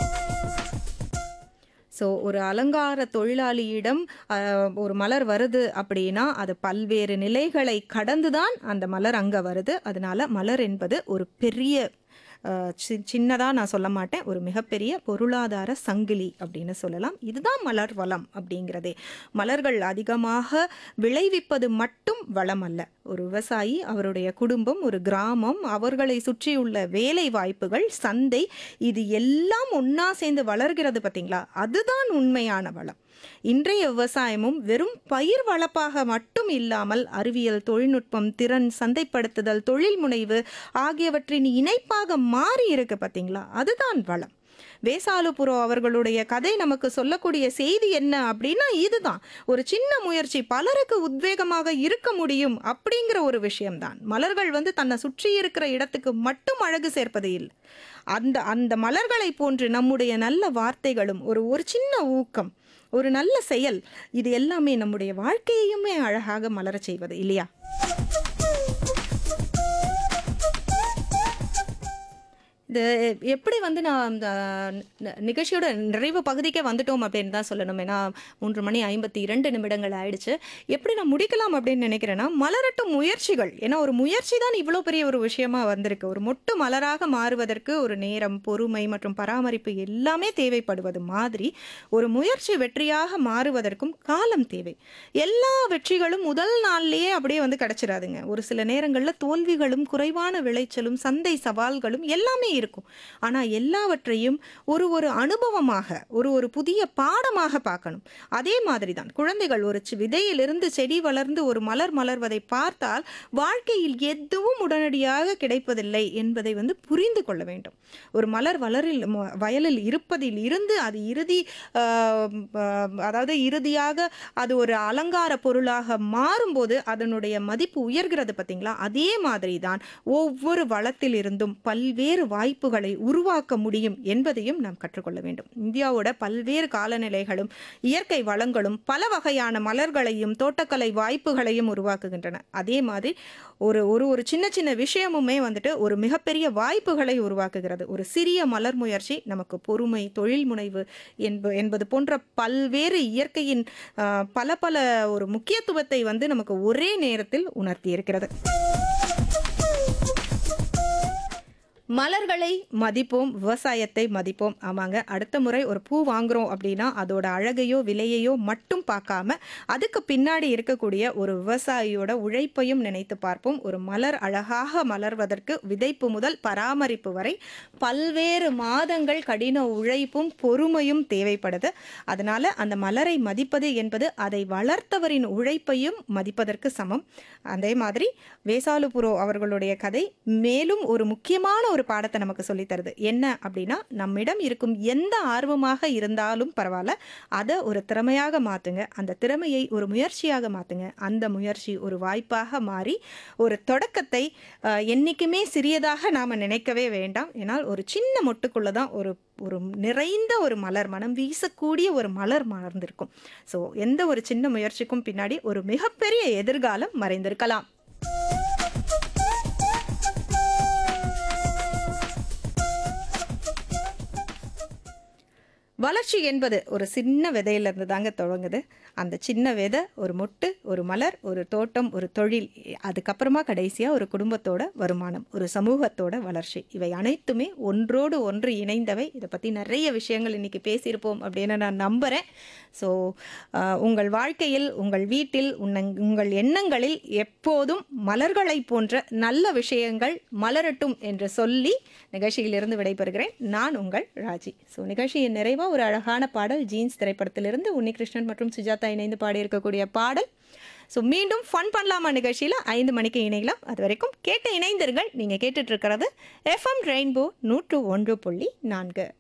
so ஒரு அலங்கார தொழிலாளியிடம் அஹ், ஒரு மலர் வருது அப்படின்னா அது பல்வேறு நிலைகளை கடந்து தான் அந்த மலர் அங்கே வருது அதனால மலர் என்பது ஒரு பெரிய அஹ், சி- சின்னதா நான் சொல்ல மாட்டேன் ஒரு மிகப்பெரிய பொருளாதார சங்கிலி அப்படின்னு சொல்லலாம் இதுதான் மலர் வளம் அப்படிங்கிறதே மலர்கள் அதிகமாக விளைவிப்பது மட்டும் வளம் அல்ல ஒரு விவசாயி அவருடைய குடும்பம் ஒரு கிராமம் அவர்களை சுற்றியுள்ள வேலை வாய்ப்புகள் சந்தை இது எல்லாம் ஒண்ணா சேர்ந்து வளர்கிறது பார்த்தீங்களா அதுதான் உண்மையான வளம் இன்றைய விவசாயமும் வெறும் பயிர் வளப்பாக மட்டும் இல்லாமல் அறிவியல் தொழில்நுட்பம் திறன் சந்தைப்படுத்துதல் தொழில் முனைவு ஆகியவற்றின் இணைப்பாக மாறி இருக்கு பார்த்தீங்களா அதுதான் வளம் வேசாலுபுரோ அவர்களுடைய கதை நமக்கு சொல்லக்கூடிய செய்தி என்ன அப்படின்னா இதுதான் ஒரு சின்ன முயற்சி பலருக்கு உத்வேகமாக இருக்க முடியும் அப்படிங்கிற ஒரு விஷயம்தான் மலர்கள் வந்து தன்னை சுற்றி இருக்கிற இடத்துக்கு மட்டும் அழகு சேர்ப்பது இல்லை அந்த அந்த மலர்களை போன்று நம்முடைய நல்ல வார்த்தைகளும் ஒரு ஒரு சின்ன ஊக்கம் ஒரு நல்ல செயல் இது எல்லாமே நம்முடைய வாழ்க்கையையுமே அழகாக மலரச் செய்வது இல்லையா இது எப்படி வந்து நான் இந்த ந- நிகழ்ச்சியோட நிறைவு பகுதிக்கே வந்துட்டோம் அப்படின்னு தான் சொல்லணும் ஏன்னா மூன்று மணி ஐம்பத்தி இரண்டு நிமிடங்கள் ஆயிடுச்சு எப்படி நான் முடிக்கலாம் அப்படின்னு நினைக்கிறேன்னா மலரட்டும் முயற்சிகள் ஏன்னா ஒரு முயற்சி தான் இவ்வளோ பெரிய ஒரு விஷயமா வந்திருக்கு ஒரு மொட்டு மலராக மாறுவதற்கு ஒரு நேரம் பொறுமை மற்றும் பராமரிப்பு எல்லாமே தேவைப்படுவது மாதிரி ஒரு முயற்சி வெற்றியாக மாறுவதற்கும் காலம் தேவை எல்லா வெற்றிகளும் முதல் நாள்லயே அப்படியே வந்து கிடைச்சிடாதுங்க ஒரு சில நேரங்களில் தோல்விகளும் குறைவான விளைச்சலும் சந்தை சவால்களும் எல்லாமே இருக்கும் ஆனா எல்லாவற்றையும் ஒரு ஒரு அனுபவமாக ஒரு ஒரு புதிய பாடமாக பார்க்கணும் அதே மாதிரி தான் குழந்தைகள் ஒரு சி- விதையிலிருந்து செடி வளர்ந்து ஒரு மலர் மலர்வதை பார்த்தால் வாழ்க்கையில் எதுவும் உடனடியாக கிடைப்பதில்லை என்பதை வந்து புரிந்து கொள்ள வேண்டும் ஒரு மலர் வளரில் ம- வயலில் இருப்பதில் இருந்து அது இறுதி ஆஹ், ஆஹ், அதாவது இறுதியாக அது ஒரு அலங்கார பொருளாக மாறும்போது அதனுடைய மதிப்பு உயர்கிறது பார்த்தீங்களா அதே மாதிரி தான் ஒவ்வொரு வளத்தில் இருந்தும் பல்வேறு வாய்ப்புகளை உருவாக்க முடியும் என்பதையும் நாம் கற்றுக்கொள்ள வேண்டும் இந்தியாவோட பல்வேறு காலநிலைகளும் இயற்கை வளங்களும் பல வகையான மலர்களையும் தோட்டக்கலை வாய்ப்புகளையும் உருவாக்குகின்றன அதே மாதிரி ஒரு ஒரு ஒரு சின்ன சின்ன விஷயமுமே வந்துட்டு ஒரு மிகப்பெரிய வாய்ப்புகளை உருவாக்குகிறது ஒரு சிறிய மலர் முயற்சி நமக்கு பொறுமை தொழில் முனைவு என்ப என்பது போன்ற பல்வேறு இயற்கையின் ஆஹ், பல பல ஒரு முக்கியத்துவத்தை வந்து நமக்கு ஒரே நேரத்தில் உணர்த்தி இருக்கிறது மலர்களை மதிப்போம் விவசாயத்தை மதிப்போம் ஆமாங்க அடுத்த முறை ஒரு பூ வாங்குறோம் அப்படின்னா அதோட அழகையோ விலையையோ மட்டும் பார்க்காம அதுக்கு பின்னாடி இருக்கக்கூடிய ஒரு விவசாயியோட உழைப்பையும் நினைத்து பார்ப்போம் ஒரு மலர் அழகாக மலர்வதற்கு விதைப்பு முதல் பராமரிப்பு வரை பல்வேறு மாதங்கள் கடின உழைப்பும் பொறுமையும் தேவைப்படுது அதனால அந்த மலரை மதிப்பது என்பது அதை வளர்த்தவரின் உழைப்பையும் மதிப்பதற்கு சமம் அதே மாதிரி வேசாலுபுரோ அவர்களுடைய கதை மேலும் ஒரு முக்கியமான ஒரு பாடத்தை நமக்கு சொல்லித் தருது என்ன அப்படின்னா நம்மிடம் இருக்கும் எந்த ஆர்வமாக இருந்தாலும் பரவாயில்ல அதை ஒரு திறமையாக மாத்துங்க அந்த திறமையை ஒரு முயற்சியாக மாத்துங்க அந்த முயற்சி ஒரு வாய்ப்பாக மாறி ஒரு தொடக்கத்தை அஹ், என்னைக்குமே சிறியதாக நாம நினைக்கவே வேண்டாம் ஏன்னால் ஒரு சின்ன மொட்டுக்குள்ள தான் ஒரு ஒரு நிறைந்த ஒரு மலர் மனம் வீசக்கூடிய ஒரு மலர் மலர்ந்திருக்கும் ஸோ எந்த ஒரு சின்ன முயற்சிக்கும் பின்னாடி ஒரு மிகப்பெரிய எதிர்காலம் மறைந்திருக்கலாம் வளர்ச்சி என்பது ஒரு சின்ன விதையிலிருந்து தாங்க தொடங்குது அந்த சின்ன விதை ஒரு மொட்டு ஒரு மலர் ஒரு தோட்டம் ஒரு தொழில் அதுக்கப்புறமா கடைசியாக ஒரு குடும்பத்தோட வருமானம் ஒரு சமூகத்தோட வளர்ச்சி இவை அனைத்துமே ஒன்றோடு ஒன்று இணைந்தவை இதை பற்றி நிறைய விஷயங்கள் இன்னைக்கு பேசியிருப்போம் அப்படின்னு நான் நம்புகிறேன் ஸோ உங்கள் வாழ்க்கையில் உங்கள் வீட்டில் உன்னங் உங்கள் எண்ணங்களில் எப்போதும் மலர்களை போன்ற நல்ல விஷயங்கள் மலரட்டும் என்று சொல்லி நிகழ்ச்சியிலிருந்து விடைபெறுகிறேன் நான் உங்கள் ராஜி ஸோ நிகழ்ச்சியின் நிறைவாக ஒரு அழகான பாடல் ஜீன்ஸ் திரைப்படத்திலிருந்து உன்னிகிருஷ்ணன் மற்றும் சுஜாதா இணைந்து பாடியிருக்கக்கூடிய பாடல் ஸோ மீண்டும் ஃபன் பண்ணலாமா நிகழ்ச்சியில் ஐந்து மணிக்கு இணையலாம் அது வரைக்கும் கேட்டு இணைந்திருங்கள் நீங்கள் கேட்டுட்டு இருக்கிறது எஃப்எம் ரெயின்போ நூற்று ஒன்று புள்ளி நான்கு